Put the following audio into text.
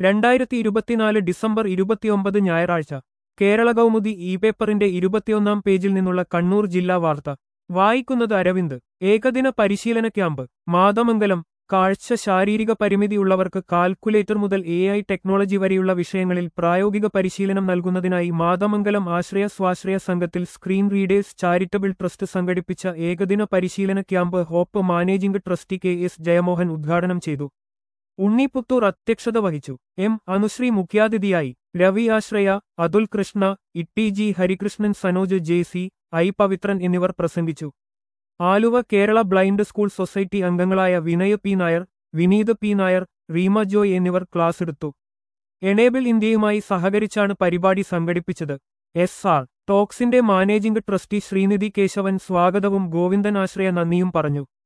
രണ്ടായിരത്തി ഇരുപത്തിനാല് ഡിസംബർ ഇരുപത്തിയൊമ്പത് ഞായറാഴ്ച കേരള കൗമുദി ഇ പേപ്പറിന്റെ ഇരുപത്തിയൊന്നാം പേജിൽ നിന്നുള്ള കണ്ണൂർ ജില്ലാ വാർത്ത വായിക്കുന്നത് അരവിന്ദ് ഏകദിന പരിശീലന ക്യാമ്പ് മാതമംഗലം കാഴ്ച ശാരീരിക പരിമിതിയുള്ളവർക്ക് കാൽക്കുലേറ്റർ മുതൽ എ ഐ ടെക്നോളജി വരെയുള്ള വിഷയങ്ങളിൽ പ്രായോഗിക പരിശീലനം നൽകുന്നതിനായി മാതമംഗലം ആശ്രയ സ്വാശ്രയ സംഘത്തിൽ സ്ക്രീൻ റീഡേഴ്സ് ചാരിറ്റബിൾ ട്രസ്റ്റ് സംഘടിപ്പിച്ച ഏകദിന പരിശീലന camp hope managing trustee K S Jayamohan ഉദ്ഘാടനം ചെയ്തു ഉണ്ണിപുത്തൂർ അധ്യക്ഷത വഹിച്ചു എം അനുശ്രീ മുഖ്യാതിഥിയായി Ravi Ashraya Athul Krishna Itty G Harikrishnan Sanoj J C I Pavithran എന്നിവർ പ്രസംഗിച്ചു Aluva Kerala blind school society അംഗങ്ങളായ വിനയ പി നായർ വിനീത് പി നായർ റീമ ജോയ് എന്നിവർ ക്ലാസ് എടുത്തു എനേബിൾ ഇന്ത്യയുമായി സഹകരിച്ചാണ് പരിപാടി സംഘടിപ്പിച്ചത് എസ് ആർ ടോക്സിന്റെ മാനേജിംഗ് ട്രസ്റ്റി ശ്രീനിധി കേശവൻ സ്വാഗതവും ഗോവിന്ദൻ ആശ്രയ നന്ദിയും പറഞ്ഞു